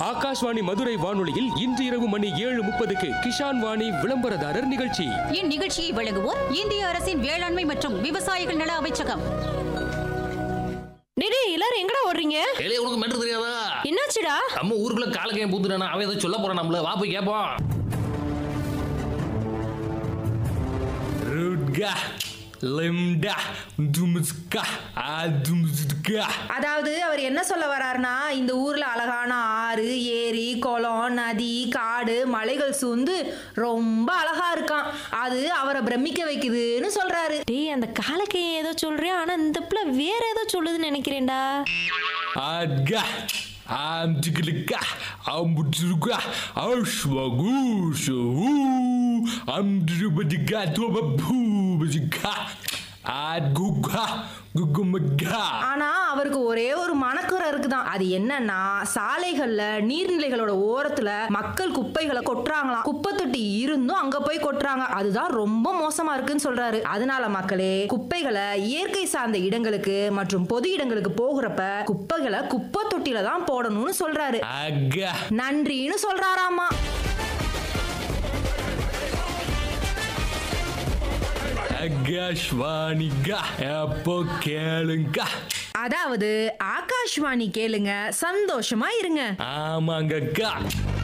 ஆகாஷ்வாணி மதுரை வானொலியில் இன்று இரவு மணி ஏழு முப்பதுக்கு கிஷான் வாணி விளம்பரதாரர் நிகழ்ச்சி இந்நிகழ்ச்சியை வழங்குவோர் இந்திய அரசின் வேளாண்மை மற்றும் விவசாயிகள் நல அமைச்சகம் டேய் டேய், எல்லாரும் எங்கடா ஓடுறீங்க ஏலே உனக்கு மெட்ரு தெரியாதா என்னாச்சுடா நம்ம ஊருக்குள்ள காலக்கையும் பூத்துட்டானா அவன் ஏதோ சொல்ல போறான் நம்மள வா போய் கேட்போம் ரூட்கா லிம்டா தும்ஸ்கா அதும்ஸ்கா அதாவது அவர் என்ன சொல்ல வர்றாருன்னா இந்த ஊர்ல அழகான ஆறு ஏரி குளம் நதி காடு மலைகள் சூழ்ந்து ரொம்ப அழகா இருக்கான் அது அவரை பிரமிக்க வைக்குதுன்னு சொல்றாரு டேய் அந்த காலக்கையை ஏதோ சொல்றியா ஆனா இந்த பிள்ளை வேற ஏதோ சொல்லுதுன்னு நினைக்கிறேன்டா ஆட்கா ஆம்டிகளுக்கா ஆம்புட்ருக்கா ஆஷ்வகூஷு ஆம்டிருபதிகா தோபூபதிகா ஆட்குகா குகுமகா ஆனா அவருக்கு ஒரே ஒரு மனக்குறை இருக்குதான் அது என்னன்னா சாலைகள்ல நீர்நிலைகளோட ஓரத்துல மக்கள் குப்பைகளை கொட்டுறாங்களாம் குப்பை தொட்டி இருந்தும் அங்க போய் கொட்டுறாங்க அதுதான் ரொம்ப மோசமா இருக்குன்னு சொல்றாரு அதனால மக்களே குப்பைகளை இயற்கை சார்ந்த இடங்களுக்கு மற்றும் பொது இடங்களுக்கு போகிறப்ப குப்பைகளை குப்பை தொட்டில தான் போடணும்னு சொல்றாரு ஆகா நன்றின்னு சொல்றாராமா ஆகாஷ்வாணிகா எப்போ கேளுங்க அதாவது ஆகாஷ்வாணி கேளுங்க சந்தோஷமா இருங்க ஆமாங்கக்கா